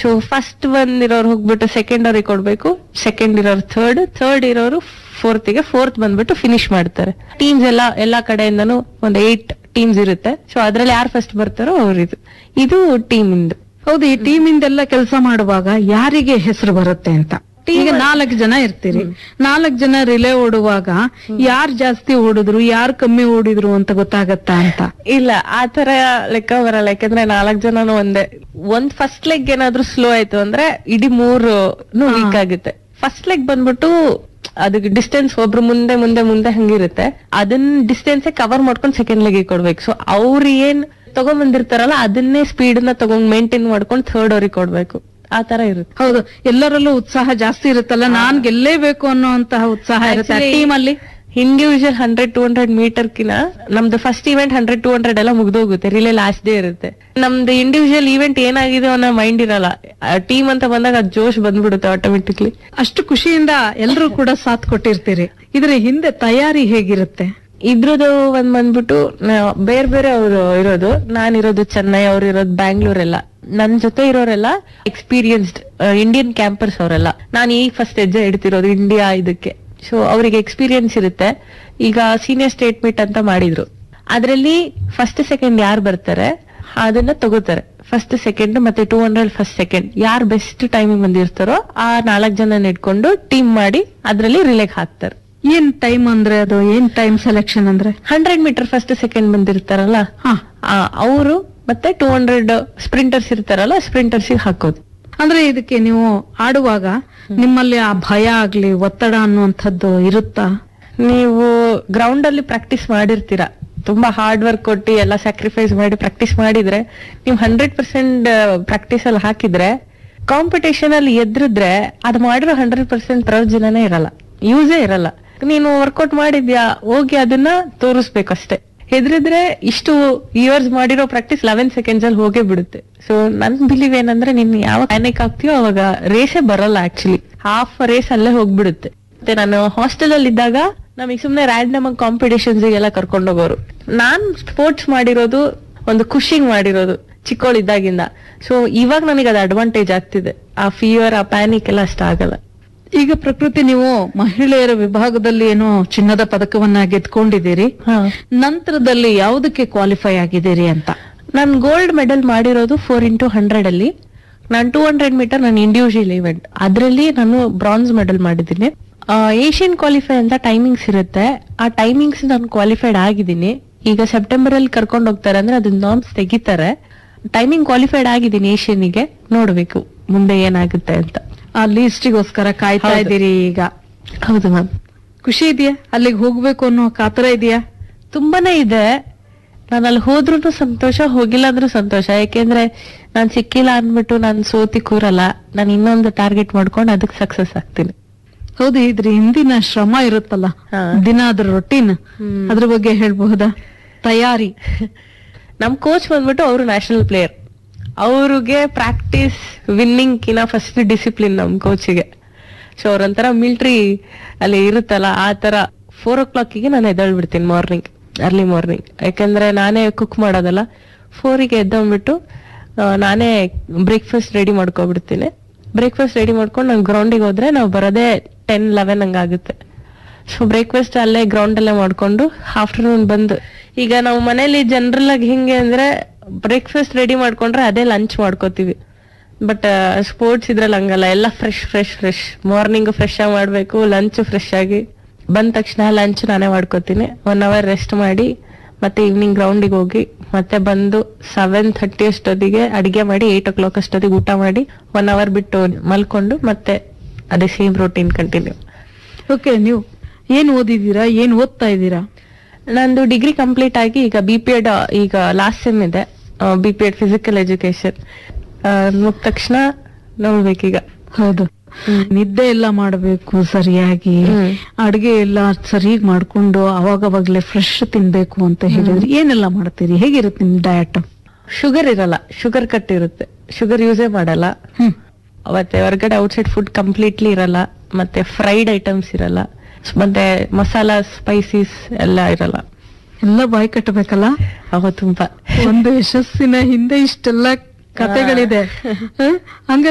So first ಬಂದಿರೋರು ಹೋಗ್ಬಿಟ್ಟು second ಅವ್ರಿಗೆ ಕೊಡ್ಬೇಕು ಸೆಕೆಂಡ್ ಇರೋರು ಥರ್ಡ್ ಥರ್ಡ್ ಇರೋರು ಫೋರ್ತ್ ಗೆ ಫೋರ್ತ್ ಬಂದ್ಬಿಟ್ಟು ಫಿನಿಶ್ ಮಾಡ್ತಾರೆ ಟೀಮ್ಸ್ ಎಲ್ಲ ಎಲ್ಲಾ ಕಡೆಯಿಂದನೂ ಒಂದ್ ಏಟ್ ಟೀಮ್ಸ್ ಇರುತ್ತೆ ಸೊ ಅದ್ರಲ್ಲಿ ಯಾರು ಫಸ್ಟ್ ಬರ್ತಾರೋ ಅವ್ರಿದು ಇದು ಟೀಮ್ ಇಂದು ಹೌದು ಈ ಟೀಮ್ ಇಂದೆಲ್ಲ ಕೆಲಸ ಮಾಡುವಾಗ ಯಾರಿಗೆ ಹೆಸರು ಬರುತ್ತೆ ಅಂತ ಈಗ ನಾಲ್ಕು ಜನ ಇರ್ತೀರಿ ನಾಲ್ಕು ಜನ ರಿಲೇ ಓಡುವಾಗ ಯಾರ್ ಜಾಸ್ತಿ ಓಡಿದ್ರು ಯಾರ್ ಕಮ್ಮಿ ಓಡಿದ್ರು ಅಂತ ಗೊತ್ತಾಗತ್ತಾ ಅಂತ ಇಲ್ಲ ಆ ತರ ಲೆಕ್ಕ ಬರಲ್ಲ ಯಾಕಂದ್ರೆ ನಾಲ್ಕ್ ಜನನು ಒಂದೇ ಒಂದ್ ಫಸ್ಟ್ ಲೆಗ್ ಏನಾದ್ರೂ ಸ್ಲೋ ಆಯ್ತು ಅಂದ್ರೆ ಇಡೀ ಮೂರು ವೀಕ್ ಆಗುತ್ತೆ ಫಸ್ಟ್ ಲೆಗ್ ಬಂದ್ಬಿಟ್ಟು ಅದಕ್ಕೆ ಡಿಸ್ಟೆನ್ಸ್ ಒಬ್ರು ಮುಂದೆ ಮುಂದೆ ಮುಂದೆ ಹಂಗಿರುತ್ತೆ ಅದನ್ನ ಡಿಸ್ಟೆನ್ಸ್ ಕವರ್ ಮಾಡ್ಕೊಂಡು ಸೆಕೆಂಡ್ ಲೆಗ್ ಕೊಡ್ಬೇಕು ಸೊ ಅವ್ರು ಏನ್ ತಗೊಂಡ್ ಬಂದಿರ್ತಾರಲ್ಲ ಅದನ್ನೇ ಸ್ಪೀಡ್ ನ ತಗೊಂಡ್ ಮೇಂಟೈನ್ ಮಾಡ್ಕೊಂಡು ಥರ್ಡ್ ಅವ್ರಿಗೆ ಕೊಡ್ಬೇಕು ಆ ತರ ಇರುತ್ತೆ ಹೌದು ಎಲ್ಲರಲ್ಲೂ ಉತ್ಸಾಹ ಜಾಸ್ತಿ ಇರುತ್ತಲ್ಲ ನಾನ್ ಗೆಲ್ಲೇಬೇಕು ಅನ್ನೋಂತಹ ಉತ್ಸಾಹ ಇರುತ್ತೆ Actually, ಟೀಮ್ ಅಲ್ಲಿ individual hundred two hundred metre ಕಿನ ನಮ್ದು first event hundred two hundred ಎಲ್ಲ ಮುಗ್ದೋಗುತ್ತೆ ರಿಲೇ ಲಾಸ್ಟ್ ಡೇ ಇರುತ್ತೆ ನಮ್ದು ಇಂಡಿವಿಜುವಲ್ ಇವೆಂಟ್ ಏನಾಗಿದೆ ಅನ್ನೋ ಮೈಂಡ್ ಇರಲ್ಲ ಟೀಮ್ ಅಂತ ಬಂದಾಗ ಅದ್ ಜೋಶ್ ಬಂದ್ಬಿಡುತ್ತೆ ಆಟೋಮೆಟಿಕ್ಲಿ ಅಷ್ಟು ಖುಷಿಯಿಂದ ಎಲ್ಲರೂ ಕೂಡ ಸಾಥ್ ಕೊಟ್ಟಿರ್ತೀರಿ ಇದ್ರ ಹಿಂದೆ ತಯಾರಿ ಹೇಗಿರುತ್ತೆ ಇದ್ರದ್ದು ಒಂದ್ ಬಂದ್ಬಿಟ್ಟು ನಾ- ಬೇರೆ ಬೇರೆ ಅವರು ಇರೋದು ನಾನ್ ಇರೋದು ಚೆನ್ನೈ ಅವ್ರು ಇರೋದು ಬ್ಯಾಂಗ್ಳೂರ್ ಎಲ್ಲ ನನ್ ಜೊತೆ ಇರೋರೆಲ್ಲ ಎಕ್ಸ್ಪೀರಿಯನ್ಸ್ಡ್ ಇಂಡಿಯನ್ ಕ್ಯಾಂಪರ್ಸ್ ಅವರೆಲ್ಲ ನಾನು ಈಗ ಫಸ್ಟ್ ಹೆಜ್ಜೆ ಇಡ್ತಿರೋದು ಇಂಡಿಯಾ ಇದಕ್ಕೆ ಸೊ ಅವರಿಗೆ ಎಕ್ಸ್ಪೀರಿಯನ್ಸ್ ಇರುತ್ತೆ ಈಗ ಸೀನಿಯರ್ ಸ್ಟೇಟ್ ಮೀಟ್ ಅಂತ ಮಾಡಿದ್ರು ಅದ್ರಲ್ಲಿ ಫಸ್ಟ್ ಸೆಕೆಂಡ್ ಯಾರು ಬರ್ತಾರೆ ಅದನ್ನ ತಗೋತಾರೆ ಫಸ್ಟ್ ಸೆಕೆಂಡ್ ಮತ್ತೆ ಟೂ ಹಂಡ್ರೆಡ್ ಫಸ್ಟ್ ಸೆಕೆಂಡ್ ಯಾರು ಬೆಸ್ಟ್ ಟೈಮಿಂಗ್ ಬಂದಿರ್ತಾರೋ ಆ ನಾಲ್ಕು ಜನ ಇಟ್ಕೊಂಡು ಟೀಮ್ ಮಾಡಿ ಅದ್ರಲ್ಲಿ ರಿಲೇಗ್ ಹಾಕ್ತಾರೆ ಏನ್ ಟೈಮ್ ಅಂದ್ರೆ ಅದು ಏನ್ ಟೈಮ್ ಸೆಲೆಕ್ಷನ್ ಅಂದ್ರೆ ಹಂಡ್ರೆಡ್ ಮೀಟರ್ ಫಸ್ಟ್ ಸೆಕೆಂಡ್ ಬಂದಿರ್ತಾರಲ್ಲ ಹಾ ಅವರು ಮತ್ತೆ ಟೂ ಹಂಡ್ರೆಡ್ ಸ್ಪ್ರಿಂಟರ್ಸ್ ಇರ್ತಾರಲ್ಲ ಸ್ಪ್ರಿಂಟರ್ಸ್ ಹಾಕೋದು ಅಂದ್ರೆ ಇದಕ್ಕೆ ನೀವು ಆಡುವಾಗ ನಿಮ್ಮಲ್ಲಿ ಆ ಭಯ ಆಗ್ಲಿ ಒತ್ತಡ ಅನ್ನುವಂಥದ್ದು ಇರುತ್ತಾ ನೀವು ಗ್ರೌಂಡ್ ಅಲ್ಲಿ ಪ್ರಾಕ್ಟೀಸ್ ಮಾಡಿರ್ತೀರಾ ತುಂಬಾ ಹಾರ್ಡ್ ವರ್ಕ್ ಕೊಟ್ಟು ಎಲ್ಲ ಸ್ಯಾಕ್ರಿಫೈಸ್ ಮಾಡಿ ಪ್ರಾಕ್ಟೀಸ್ ಮಾಡಿದ್ರೆ ನೀವು ಹಂಡ್ರೆಡ್ ಪರ್ಸೆಂಟ್ ಪ್ರಾಕ್ಟೀಸ್ ಅಲ್ಲಿ ಹಾಕಿದ್ರೆ ಕಾಂಪಿಟೇಷನ್ ಅಲ್ಲಿ ಎದ್ರಿದ್ರೆ ಅದು ಮಾಡಿರೋ ಹಂಡ್ರೆಡ್ ಪರ್ಸೆಂಟ್ ಪ್ರಯೋಜನನೇ ಇರಲ್ಲ ಯೂಸೇ ಇರಲ್ಲ ನೀನು ವರ್ಕೌಟ್ ಮಾಡಿದ್ಯಾ ಹೋಗಿ ಅದನ್ನ ತೋರಿಸ್ಬೇಕಷ್ಟೇ ಹೆದ್ರಿದ್ರೆ ಇಷ್ಟು ಇಯರ್ಸ್ ಮಾಡಿರೋ ಪ್ರಾಕ್ಟೀಸ್ ಲೆವೆನ್ ಸೆಕೆಂಡ್ಸ್ ಅಲ್ಲಿ ಹೋಗೇ ಬಿಡುತ್ತೆ ಸೊ ನನ್ ಬಿಲೀವ್ ಏನಂದ್ರೆ ನೀನ್ ಯಾವಾಗ ಪ್ಯಾನಿಕ್ ಆಗ್ತೀಯೋ ಅವಾಗ ರೇಸೇ ಬರಲ್ಲ ಆಕ್ಚುಲಿ ಹಾಫ್ ರೇಸ್ ಅಲ್ಲೇ ಹೋಗ್ಬಿಡುತ್ತೆ ಮತ್ತೆ ನಾನು ಹಾಸ್ಟೆಲ್ ಅಲ್ಲಿ ಇದ್ದಾಗ ನಮಗೆ ಸುಮ್ನೆ ರ್ಯಾಂಡಮ್ ಆಗಿ ಕಾಂಪಿಟೇಷನ್ಸ್ ಎಲ್ಲ ಕರ್ಕೊಂಡು ಹೋಗೋರು ನಾನ್ ಸ್ಪೋರ್ಟ್ಸ್ ಮಾಡಿರೋದು ಒಂದು ಖುಷಿಗ್ ಮಾಡಿರೋದು ಚಿಕ್ಕವಳಿದ್ದಾಗಿಂದ ಸೊ ಇವಾಗ ನನಗೆ ಅದು ಅಡ್ವಾಂಟೇಜ್ ಆಗ್ತಿದೆ ಆ ಫಿಯರ್ ಆ ಪ್ಯಾನಿಕ್ ಎಲ್ಲ ಅಷ್ಟ ಆಗಲ್ಲ ಈಗ ಪ್ರಕೃತಿ ನೀವು ಮಹಿಳೆಯರ ವಿಭಾಗದಲ್ಲಿ ಏನೋ ಚಿನ್ನದ ಪದಕವನ್ನ ಗೆದ್ಕೊಂಡಿದ್ದೀರಿ ನಂತರದಲ್ಲಿ ಯಾವುದಕ್ಕೆ ಕ್ವಾಲಿಫೈ ಆಗಿದ್ದೀರಿ ಅಂತ ನಾನು ಗೋಲ್ಡ್ ಮೆಡಲ್ ಮಾಡಿರೋದು ಫೋರ್ ಇಂಟು ಹಂಡ್ರೆಡ್ ಅಲ್ಲಿ ನಾನು ಟೂ ಹಂಡ್ರೆಡ್ ಮೀಟರ್ ನಾನು ಇಂಡಿವಿಜುವಲ್ ಇವೆಂಟ್ ಅದರಲ್ಲಿ ನಾನು ಬ್ರಾನ್ಸ್ ಮೆಡಲ್ ಮಾಡಿದ್ದೀನಿ ಏಷ್ಯನ್ ಕ್ವಾಲಿಫೈ ಅಂತ ಟೈಮಿಂಗ್ಸ್ ಇರುತ್ತೆ ಆ ಟೈಮಿಂಗ್ಸ್ ನಾನು ಕ್ವಾಲಿಫೈಡ್ ಆಗಿದ್ದೀನಿ ಈಗ ಸೆಪ್ಟೆಂಬರ್ ಅಲ್ಲಿ ಕರ್ಕೊಂಡು ಹೋಗ್ತಾರೆ ಅಂದ್ರೆ ಅದನ್ನ ನಾರ್ಮ್ಸ್ ತೆಗಿತಾರೆ ಟೈಮಿಂಗ್ ಕ್ವಾಲಿಫೈಡ್ ಆಗಿದ್ದೀನಿ ಏಷ್ಯನ್ಗೆ ನೋಡ್ಬೇಕು ಮುಂದೆ ಏನಾಗುತ್ತೆ ಅಂತ ಆ ಲೀಸ್ಟಿಗೋಸ್ಕರ ಕಾಯ್ತಾ ಹೌದು. ಇದ್ದೀರಿ ಈಗ ಹೌದು ಮ್ಯಾಮ್ ಖುಷಿ ಇದೆಯಾ ಅಲ್ಲಿಗೆ ಹೋಗ್ಬೇಕು ಅನ್ನೋ ಕಾತರ ಇದೆಯಾ ತುಂಬಾನೇ ಇದೆ ನಾನು ಅಲ್ಲಿ ಹೋದ್ರೂ ಸಂತೋಷ ಹೋಗಿಲ್ಲ ಅಂದ್ರೂ ಸಂತೋಷ ಯಾಕೆಂದ್ರೆ ನಾನ್ ಸಿಕ್ಕಿಲ್ಲ ಅಂದ್ಬಿಟ್ಟು ನಾನು ಸೋತಿ ಕೂರಲ್ಲ ನಾನು ಇನ್ನೊಂದು ಟಾರ್ಗೆಟ್ ಮಾಡ್ಕೊಂಡು ಅದಕ್ಕೆ ಸಕ್ಸಸ್ ಆಗ್ತೀನಿ ಹೌದು ಇದ್ರ ಹಿಂದಿನ ಶ್ರಮ ಇರುತ್ತಲ್ಲ ಹಾ. ದಿನ ಅದ್ರ ರೊಟೀನ್ ಹ್ಮ್. ಅದ್ರ ಬಗ್ಗೆ ಹೇಳ್ಬಹುದಾ ತಯಾರಿ ನಮ್ ಕೋಚ್ ಬಂದ್ಬಿಟ್ಟು ಅವರು ನ್ಯಾಷನಲ್ ಪ್ಲೇಯರ್ ಅವ್ರಿಗೆ ಪ್ರಾಕ್ಟೀಸ್ ವಿನ್ನಿಂಗ್ ಕಿನ ಫಸ್ಟ್ ಡಿಸಿಪ್ಲಿನ್ ನಮ್ ಕೋಚಿಗೆ ಸೊ ಅವ್ರೊಂಥರ ಮಿಲ್ಟ್ರಿ ಅಲ್ಲಿ ಇರುತ್ತಲ್ಲ ಆ ತರ ಫೋರ್ ಓ ಕ್ಲಾಕಿಗೆ ನಾನು ಎದ್ದೇಳ್ಬಿಡ್ತೀನಿ ಮಾರ್ನಿಂಗ್ ಅರ್ಲಿ ಮಾರ್ನಿಂಗ್ ಯಾಕಂದ್ರೆ ನಾನೇ ಕುಕ್ ಮಾಡೋದಲ್ಲ ಫೋರಿಗೆ ಎದ್ದೋಗ್ಬಿಟ್ಟು ಆ, ನಾನೇ ಬ್ರೇಕ್ಫಾಸ್ಟ್ ರೆಡಿ ಮಾಡ್ಕೊಬಿಡ್ತೀನಿ ಬ್ರೇಕ್ಫಾಸ್ಟ್ ರೆಡಿ ಮಾಡ್ಕೊಂಡು ನಾನು ಗ್ರೌಂಡಿಗೆ ಹೋದ್ರೆ ನಾವು ಬರೋದೇ ಟೆನ್ ಲೆವೆನ್ ಹಂಗಾಗುತ್ತೆ ಸೊ ಬ್ರೇಕ್ಫಾಸ್ಟ್ ಅಲ್ಲೇ ಗ್ರೌಂಡ್ ಅಲ್ಲೇ ಮಾಡ್ಕೊಂಡು ಆಫ್ಟರ್ನೂನ್ ಬಂದು ಈಗ ನಾವು ಮನೇಲಿ ಜನರಲ್ ಆಗಿ ಹೆಂಗೆ ಅಂದ್ರೆ ಬ್ರೇಕ್ಫಾಸ್ಟ್ ರೆಡಿ ಮಾಡ್ಕೊಂಡ್ರೆ ಅದೇ ಲಂಚ್ ಮಾಡ್ಕೋತೀವಿ ಬಟ್ ಸ್ಪೋರ್ಟ್ಸ್ ಇದ್ರಲ್ಲಿ ಹಂಗಲ್ಲ ಎಲ್ಲ fresh fresh fresh morning fresh ಆಗಿ ಮಾಡ್ಬೇಕು ಲಂಚ್ ಫ್ರೆಶ್ ಆಗಿ ಬಂದ ತಕ್ಷಣ ಲಂಚ್ ನಾನೇ ಮಾಡ್ಕೋತೀನಿ ಒನ್ ಅವರ್ ರೆಸ್ಟ್ ಮಾಡಿ ಮತ್ತೆ ಈವ್ನಿಂಗ್ ಗ್ರೌಂಡಿಗೆ ಹೋಗಿ ಮತ್ತೆ ಬಂದು ಸೆವೆನ್ ಥರ್ಟಿ ಅಷ್ಟೊತ್ತಿಗೆ ಅಡಿಗೆ ಮಾಡಿ ಏಟ್ ಓ ಕ್ಲಾಕ್ ಅಷ್ಟೊತ್ತಿಗೆ ಊಟ ಮಾಡಿ ಒನ್ ಅವರ್ ಬಿಟ್ಟು ಮಲ್ಕೊಂಡು ಮತ್ತೆ ಅದೇ ಸೇಮ್ ರೂಟೀನ್ ಕಂಟಿನ್ಯೂ ಓಕೆ ನೀವು ಏನ್ ಓದಿದೀರಾ ಏನ್ ಓದ್ತಾ ಇದ್ದೀರಾ ನಂದು ಡಿಗ್ರಿ ಕಂಪ್ಲೀಟ್ ಆಗಿ ಈಗ ಬಿ ಪಿ ಎಡ್ ಈಗ ಲಾಸ್ಟ್ ಸೆಮ್ ಇದೆ B P Ed physical education ಮುಗಿದ ತಕ್ಷಣ ನೋಡ್ಬೇಕೀಗ ಹೌದು ನಿದ್ದೆ ಎಲ್ಲ ಮಾಡಬೇಕು ಸರಿಯಾಗಿ ಹ್ಮ್. ಅಡ್ಗೆ ಎಲ್ಲ ಸರಿಯಾಗಿ ಮಾಡ್ಕೊಂಡು ಅವಾಗವಾಗ್ಲೇ ಫ್ರೆಶ್ ತಿನ್ಬೇಕು ಅಂತ ಹೇಳಿದ್ರಿ ಏನೆಲ್ಲ ಮಾಡ್ತೀರಿ ಹೇಗಿರುತ್ತೆ ನಿಮ್ ಡಯಟ್ ಶುಗರ್ ಇರಲ್ಲ ಶುಗರ್ ಕಟ್ ಇರುತ್ತೆ ಶುಗರ್ ಯೂಸೇ ಮಾಡಲ್ಲ ಹ್ಮ್ ಮತ್ತೆ ಹೊರಗಡೆ ಔಟ್ಸೈಡ್ ಫುಡ್ ಕಂಪ್ಲೀಟ್ಲಿ ಇರಲ್ಲ ಮತ್ತೆ ಫ್ರೈಡ್ ಐಟಮ್ಸ್ ಇರಲ್ಲ ಮತ್ತೆ ಮಸಾಲಾ ಸ್ಪೈಸೀಸ್ ಎಲ್ಲ ಇರಲ್ಲ ಎಲ್ಲ ಬಾಯ್ ಕಟ್ಟಬೇಕಲ್ಲ ಅವ ತುಂಬಾ ಒಂದು ಯಶಸ್ಸಿನ ಹಿಂದೆ ಇಷ್ಟೆಲ್ಲ ಕತೆಗಳಿದೆ ಹ? ಹಂಗ